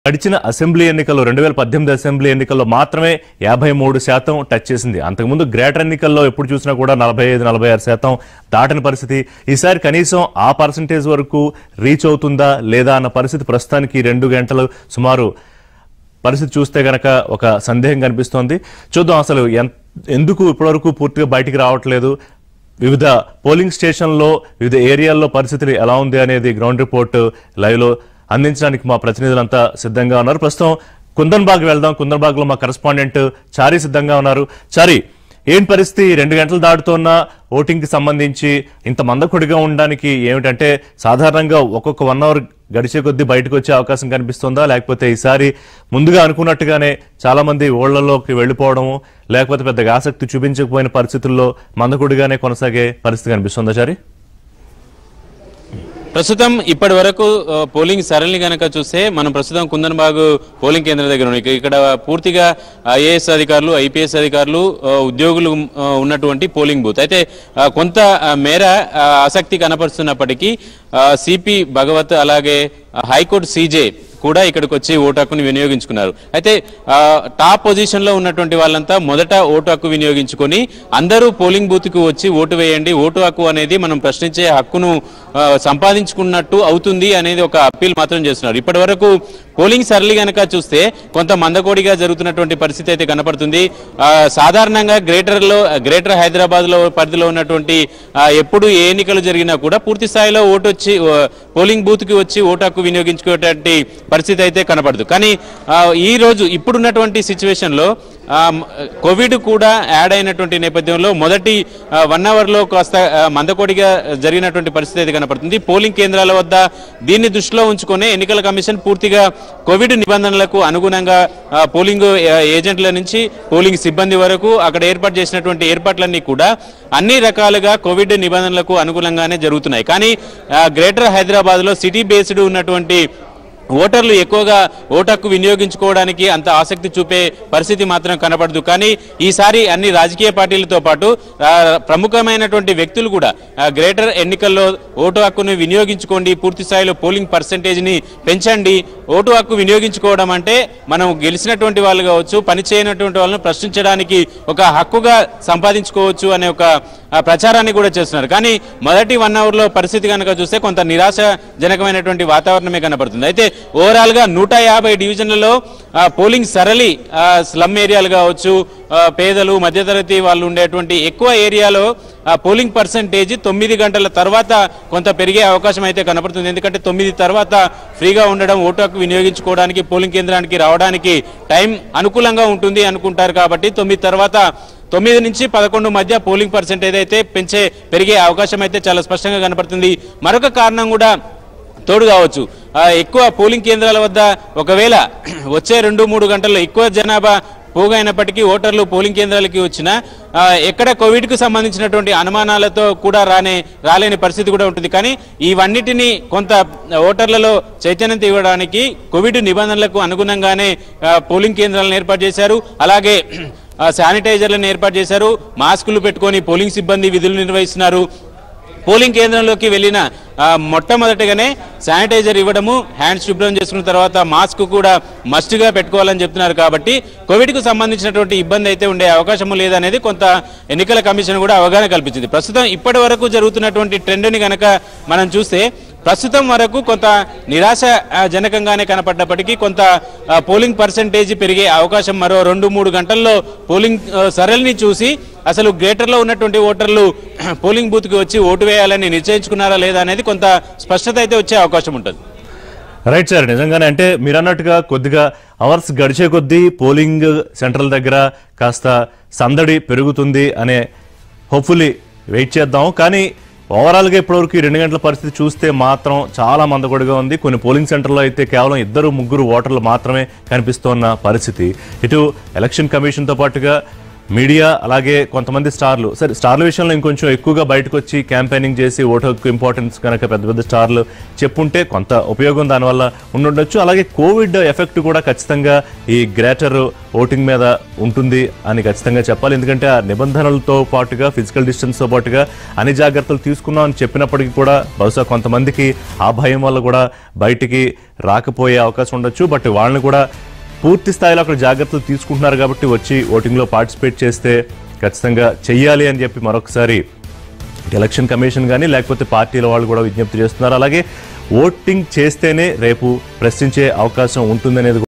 గడిచిన అసెంబ్లీ ఎన్నికల్లో రెండు వేల పద్దెనిమిది అసెంబ్లీ ఎన్నికల్లో మాత్రమే యాభై మూడు శాతం టచ్ చేసింది అంతకుముందు గ్రేటర్ ఎన్నికల్లో ఎప్పుడు చూసినా కూడా నలభై ఐదు నలభై ఆరు శాతం దాటని పరిస్థితి ఈసారి కనీసం ఆ పర్సంటేజ్ వరకు రీచ్ అవుతుందా లేదా అన్న పరిస్థితి ప్రస్తుతానికి రెండు గంటలు సుమారు పరిస్థితి చూస్తే గనక ఒక సందేహం కనిపిస్తోంది చూద్దాం అసలు ఎన్- ఎందుకు ఇప్పటివరకు పూర్తిగా బయటికి రావట్లేదు వివిధ పోలింగ్ స్టేషన్లో వివిధ ఏరియాల్లో పరిస్థితులు ఎలా ఉంది అనేది గ్రౌండ్ రిపోర్ట్ లైవ్లో అందించడానికి మా ప్రతినిధులంతా సిద్ధంగా ఉన్నారు ప్రస్తుతం కుందన్బాగ్ వెళ్దాం కుందన్బాగ్లో మా కరెస్పాండెంట్ చారీ సిద్ధంగా ఉన్నారు చారీ ఏం పరిస్థితి రెండు గంటలు దాటుతున్న ఓటింగ్కి సంబంధించి ఇంత మందకొడిగా ఉండడానికి ఏమిటంటే సాధారణంగా ఒక్కొక్క వన్ అవర్ గడిచే కొద్దీ బయటకు వచ్చే అవకాశం కనిపిస్తుందా లేకపోతే ఈసారి ముందుగా అనుకున్నట్టుగానే చాలా మంది ఓళ్లలోకి వెళ్ళిపోవడము లేకపోతే పెద్దగా ఆసక్తి చూపించకపోయిన పరిస్థితుల్లో మందకొడిగానే కొనసాగే పరిస్థితి కనిపిస్తుందా చారి ప్రస్తుతం ఇప్పటి వరకు ఆ, పోలింగ్ సరళి గనక చూస్తే మనం ప్రస్తుతం కుందన్బాగు పోలింగ్ కేంద్రం దగ్గర ఉన్నాం ఇక- ఇక్కడ పూర్తిగా ఐఏఎస్ అధికారులు ఐపీఎస్ అధికారులు ఆ, ఉద్యోగులు ఆ, ఉన్నటువంటి పోలింగ్ బూత్ అయితే ఆ, కొంత ఆ, మేర ఆ, ఆసక్తి కనపరుస్తున్నప్పటికీ సిపి భగవత్ అలాగే ఆ, హైకోర్టు సీజే కూడా ఇక్కడికి వచ్చి ఓటు హక్కుని వినియోగించుకున్నారు అయితే ఆ, టాప్ పొజిషన్ లో ఉన్నటువంటి వాళ్ళంతా మొదట ఓటు హక్కు వినియోగించుకొని అందరూ పోలింగ్ బూత్ కు వచ్చి ఓటు వేయండి ఓటు హక్కు అనేది మనం ప్రశ్నించే హక్కును ఆ, సంపాదించుకున్నట్టు అవుతుంది అనేది ఒక అప్పీల్ మాత్రం చేస్తున్నారు ఇప్పటి వరకు పోలింగ్ సరళి గనక చూస్తే కొంత మందకోడిగా జరుగుతున్నటువంటి పరిస్థితి అయితే కనపడుతుంది ఆ, సాధారణంగా గ్రేటర్ లో గ్రేటర్ హైదరాబాద్ లో పరిధిలో ఉన్నటువంటి ఆ, ఎప్పుడు ఏ ఎన్నికలు జరిగినా కూడా పూర్తి స్థాయిలో ఓటు వచ్చి ఆ, పోలింగ్ బూత్ కి వచ్చి ఓటు హక్కు వినియోగించుకునేటువంటి పరిస్థితి అయితే కనపడదు కానీ ఆ, ఈ రోజు ఇప్పుడున్నటువంటి సిచ్యువేషన్ లో ఆ, మ- కోవిడ్ కూడా యాడ్ అయినటువంటి నేపథ్యంలో మొదటి వన్ అవర్ లో కాస్త ఆ, మందకోడిగా జరిగినటువంటి పరిస్థితి అయితే కనపడుతుంది పోలింగ్ కేంద్రాల వద్ద దీన్ని దృష్టిలో ఉంచుకొని ఎన్నికల కమిషన్ పూర్తిగా కోవిడ్ నిబంధనలకు అనుగుణంగా ఆ, పోలింగ్ ఆ, ఏజెంట్ల నుంచి పోలింగ్ సిబ్బంది వరకు అక్కడ ఏర్పాటు చేసినటువంటి ఏర్పాట్లన్నీ కూడా అన్ని రకాలుగా కోవిడ్ నిబంధనలకు అనుగుణంగానే జరుగుతున్నాయి కానీ ఆ, గ్రేటర్ హైదరాబాద్ లో సిటీ బేస్డ్ ఉన్నటువంటి ఓటర్లు ఎక్కువగా ఓటు హక్కు వినియోగించుకోవడానికి అంత ఆసక్తి చూపే పరిస్థితి మాత్రం కనపడదు కానీ ఈసారి అన్ని రాజకీయ పార్టీలతో పాటు ఆ, ప్రముఖమైనటువంటి వ్యక్తులు కూడా ఆ, గ్రేటర్ ఎన్నికల్లో ఓటు హక్కును వినియోగించుకోండి పూర్తి స్థాయిలో పోలింగ్ పర్సంటేజ్ ని పెంచండి ఓటు హక్కు వినియోగించుకోవడం అంటే మనం గెలిచినటువంటి వాళ్ళు కావచ్చు పని చేయనటువంటి వాళ్ళని ప్రశ్నించడానికి ఒక హక్కుగా సంపాదించుకోవచ్చు అనే ఒక ఆ, ప్రచారాన్ని కూడా చేస్తున్నారు కానీ మొదటి వన్ అవర్ లో పరిస్థితి కనుక చూస్తే కొంత నిరాశజనకమైనటువంటి వాతావరణమే కనపడుతుంది అయితే ఓవరాల్ గా నూట యాభై డివిజన్లలో ఆ, పోలింగ్ సరళి ఆ, స్లమ్ ఏరియాలు కావచ్చు ఆ, పేదలు మధ్యతరగతి వాళ్ళు ఉండేటువంటి ఎక్కువ ఏరియాలో ఆ, పోలింగ్ పర్సంటేజ్ తొమ్మిది గంటల తర్వాత కొంత పెరిగే అవకాశం అయితే కనపడుతుంది ఎందుకంటే తొమ్మిది తర్వాత ఫ్రీగా ఉండడం ఓటు హక్కు వినియోగించుకోవడానికి పోలింగ్ కేంద్రానికి రావడానికి టైం అనుకూలంగా ఉంటుంది అనుకుంటారు కాబట్టి తొమ్మిది తర్వాత తొమ్మిది నుంచి పదకొండు మధ్య పోలింగ్ పర్సెంటేజ్ అయితే పెంచే పెరిగే అవకాశం అయితే చాలా స్పష్టంగా కనపడుతుంది మరొక కారణం కూడా తోడు కావచ్చు ఆ, ఎక్కువ పోలింగ్ కేంద్రాల వద్ద ఒకవేళ వచ్చే రెండు మూడు గంటల్లో ఎక్కువ జనాభా పోగైనప్పటికీ ఓటర్లు పోలింగ్ కేంద్రాలకి వచ్చిన ఎక్కడ కోవిడ్ కు సంబంధించినటువంటి అనుమానాలతో కూడా రానే రాలేని పరిస్థితి కూడా ఉంటుంది కానీ ఇవన్నిటిని కొంత ఓటర్లలో చైతన్యం ఇవ్వడానికి కోవిడ్ నిబంధనలకు అనుగుణంగానే ఆ, పోలింగ్ కేంద్రాలను ఏర్పాటు చేశారు అలాగే ఆ, శానిటైజర్లను ఏర్పాటు చేశారు మాస్కులు పెట్టుకొని పోలింగ్ సిబ్బంది విధులు నిర్వహిస్తున్నారు పోలింగ్ కేంద్రంలోకి వెళ్ళిన ఆ, మొట్టమొదటిగానే శానిటైజర్ ఇవ్వడము హ్యాండ్స్ శుభ్రం చేసుకున్న తర్వాత మాస్క్ కూడా మస్ట్గా పెట్టుకోవాలని చెప్తున్నారు కాబట్టి కోవిడ్ కు సంబంధించినటువంటి ఇబ్బంది అయితే ఉండే అవకాశం లేదనేది కొంత ఎన్నికల కమిషన్ కూడా అవగాహన కల్పించింది ప్రస్తుతం ఇప్పటి వరకు జరుగుతున్నటువంటి ట్రెండ్ని గనక మనం చూస్తే ప్రస్తుతం వరకు కొంత నిరాశ ఆ, జనకంగానే కనపడ్డప్పటికీ కొంత ఆ, పోలింగ్ పర్సంటేజ్ పెరిగే అవకాశం మరో రెండు మూడు గంటల్లో పోలింగ్ ఆ, సరళిని చూసి అసలు గ్రేటర్లో ఉన్నటువంటి ఓటర్లు పోలింగ్ బూత్కి వచ్చి ఓటు వేయాలని నిశ్చయించుకున్నారా లేదా అనేది కొంత స్పష్టత అయితే వచ్చే అవకాశం ఉంటుంది రైట్ సార్ నిజంగానే అంటే మీరు అన్నట్టుగా కొద్దిగా అవర్స్ గడిచే కొద్దీ పోలింగ్ సెంటర్ల దగ్గర కాస్త సందడి పెరుగుతుంది అనే హోప్ఫుల్లీ వెయిట్ చేద్దాం కానీ ఓవరాల్గా ఇప్పటివరకు ఈ రెండు గంటల పరిస్థితి చూస్తే మాత్రం చాలా మందకొడిగా ఉంది కొన్ని పోలింగ్ సెంటర్లో అయితే కేవలం ఇద్దరు ముగ్గురు ఓటర్లు మాత్రమే కనిపిస్తోన్న పరిస్థితి ఇటు ఎలక్షన్ కమిషన్తో పాటుగా మీడియా అలాగే కొంతమంది స్టార్లు సరే స్టార్ల విషయంలో ఇంకొంచెం ఎక్కువగా బయటకు వచ్చి క్యాంపెయినింగ్ చేసి ఓటు హక్కు ఇంపార్టెన్స్ కనుక పెద్ద పెద్ద స్టార్లు చెప్పుంటే కొంత ఉపయోగం దానివల్ల ఉండుండొచ్చు అలాగే కోవిడ్ ఎఫెక్ట్ కూడా ఖచ్చితంగా ఈ గ్రేటర్ ఓటింగ్ మీద ఉంటుంది అని ఖచ్చితంగా చెప్పాలి ఎందుకంటే ఆ నిబంధనలతో పాటుగా ఫిజికల్ డిస్టెన్స్తో పాటుగా అన్ని జాగ్రత్తలు తీసుకున్నాం అని చెప్పినప్పటికీ కూడా బహుశా కొంతమందికి ఆ భయం వల్ల కూడా బయటికి రాకపోయే అవకాశం ఉండొచ్చు బట్ వాళ్ళని కూడా పూర్తి స్థాయిలో అక్కడ జాగ్రత్తలు తీసుకుంటున్నారు కాబట్టి వచ్చి ఓటింగ్లో పార్టిసిపేట్ చేస్తే ఖచ్చితంగా చెయ్యాలి అని చెప్పి మరొకసారి ఎలక్షన్ కమిషన్ కానీ లేకపోతే పార్టీల వాళ్ళు కూడా విజ్ఞప్తి చేస్తున్నారు అలాగే ఓటింగ్ చేస్తేనే రేపు ప్రశ్నించే అవకాశం ఉంటుందనేది